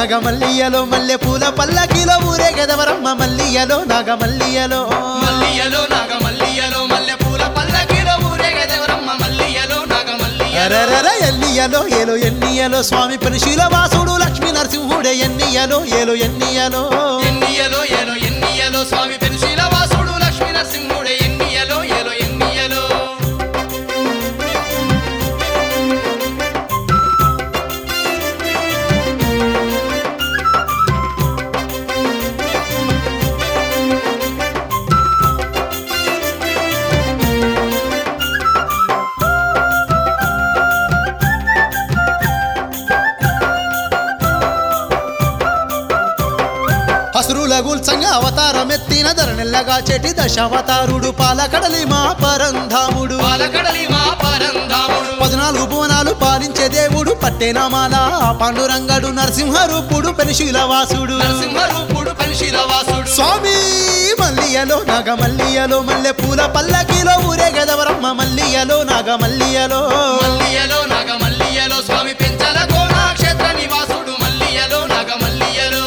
నాగమల్లియలో మల్లె పూల పల్లకిలో ఊరే గదవరమ్మ మల్లియలో నాగమల్లియలో మల్లియలో నాగ మల్లియలో మల్లె పూల పల్లకిలో ఊరేగదెవరమ్మ మల్లియలో నాగ మల్లియలో అరరర ఎన్నియలో ఏలో ఎన్నియలో స్వామి పెనుశీల వాసుడు లక్ష్మీ నరసింహుడే ఎన్నియలో ఏలో ఎన్నియలో ఎన్నియలో ఏలో ఎన్నియలో స్వామి పెనుశీల వాసుడు లక్ష్మీ నరసింహుడే ఎన్నియలో ఏలో ఎన్నియలో హసురుల గుల్చంగా అవతారమెత్తిన ధరనెల్లగా చెటి దశావతారుడు పాలకడలి మా పరంధాముడు పాలకడలి మా పరంధాముడు పద్నాలుగు భువనాలు పాలించే దేవుడు పట్టెనామాల పాండురంగడు నరసింహరూపుడు పెనుశీల వాసుడు నరసింహరూపుడు పెనుశీల వాసుడు స్వామి మల్లియలో నాగమల్లియలో మల్లె పూల పల్లకిలో ఊరే గదవరమ్మ మల్లియలో నాగమల్లియలో మల్లియలో నాగ మల్లియలో స్వామి పెంచల కోణాక్షేత్ర నివాసుడు మల్లియలో నాగ మల్లియలో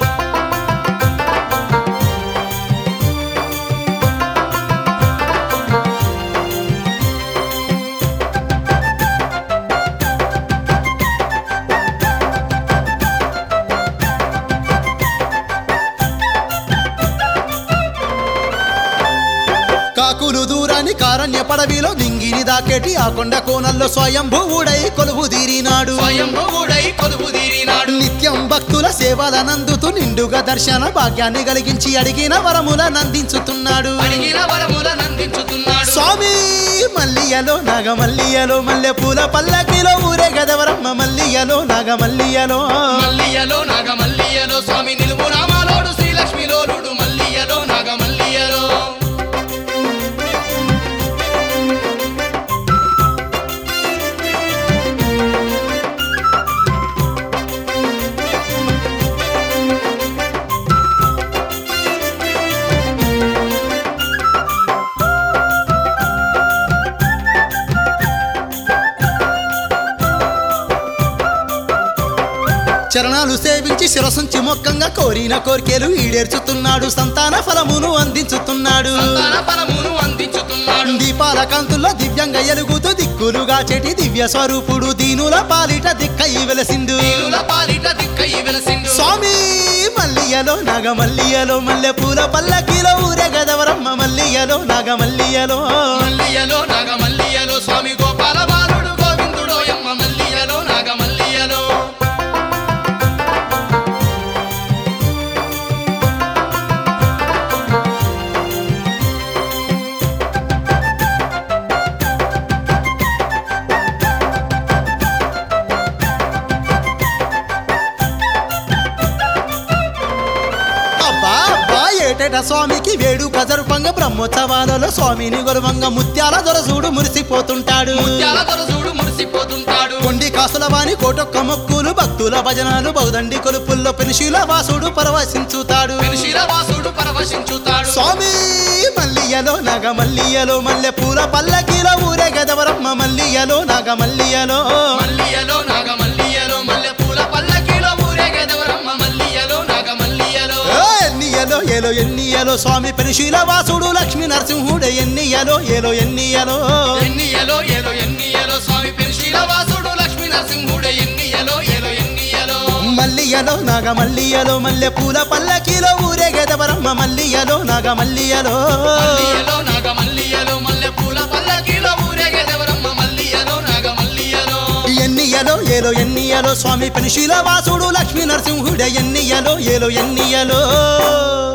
కాకులు దూరాన్ని కారణ్య పడవిలో దింగిని దాకెటి ఆ కొండ కోనల్లో స్వయంభువుడై కొలువు తీరినాడు స్వయంభువుడై కొలువు తీరినాడు నిత్యం భక్తుల సేవలనందుతూ నిండుగా దర్శన భాగ్యాన్ని కలిగించి అడిగిన వరముల నందించుతున్నాడు అడిగిన వరముల నందించుతున్నాడు స్వామి మల్లియలో నాగమల్లియలో మల్లె పూల పల్లకిలో ఊరే గదవరమ్మ మల్లియలో నాగమల్లియలో మల్లియలో నాగ మల్లియలో స్వామి నిలువు రామాలోడు శ్రీలక్ష్మిలోలుడు మల్లియలో నాగ మల్లియలో చరణాలు సేవించి శిరసుంచి మొక్కంగా కోరిన కోరికలు ఈడేర్చుతున్నాడు సంతాన ఫలమును అందించుతున్నాడు సంతాన ఫలమును అందించుతున్నాడు దీపాల కాంతుల్లో దివ్యంగా ఎలుగుతూ దిక్కులుగా చెటి దివ్య స్వరూపుడు దీనుల పాలిట దిక్కయి వెలసిండు దీనుల పాలిట దిక్కయి వెలసిండు స్వామి మల్లియలో నాగమల్లియలో మల్లె పూల పల్లకిలో ఊరే గదవరమ్మ మల్లియలో నాగమల్లియలో మల్లియలో నాగ మల్లియలో స్వామి గోపాల బాలుడు గోవిందుడో యమ్మ మల్లియలో నాగ మల్లియలో అబ్బా అబ్బా ఏటేట స్వామికి వేడుక జరుపంగా బ్రహ్మోత్సవాలలో స్వామిని గొరవంగా ముత్యాల దొరసూడు మురిసిపోతుంటాడు ముత్యాల దొరసూడు మురిసిపోతుంటాడు కొండి కాసుల వాణి కోటొక్క మొక్కులు భక్తుల భజనాలు బౌదండి కొలుపుల్లో పెనుశీల వాసుడు పరవశించుతాడు పెనుశీల వాసుడు పరవశించుతాడు స్వామి మల్లియలో నాగ మల్లియలో మల్లె పూల పల్లకిలో ఊరే గదవరమ్మ మల్లియలో నాగ మల్లియలో మల్లియలో నాగ మల్లియలో మల్లె పూల పల్లకిలో ఊరేగెదవరమ్మ మల్లియలో నాగ మల్లియలో ఓ ఎన్నియలో ఏలో ఎన్నియలో స్వామి పెనుశీల వాసుడు లక్ష్మీ నరసింహుడే ఎన్నియలో ఏలో ఎన్నియలో ఎన్నియలో ఏలో ఎన్నియలో స్వామి పెనుశీల వాసుడు లక్ష్మీ నరసింహుడే ఎన్నియలో ఏలో ఎన్నియలో మల్లియలో నాగ మల్లియలో మల్లె పూల పల్లకిలో ఊరే గదవరమ్మ మల్లియలో నాగ మల్లియలో మల్లియలో నాగ మల్లియలో మల్లె పూల పల్లకిలో ఊరేగెదవరమ్మ మల్లియలో నాగ మల్లియలో ఎన్నియలో ఏలో ఎన్నియలో స్వామి పెనుశీల వాసుడు లక్ష్మీ నరసింహుడే ఎన్నియలో ఏలో ఎన్నియలో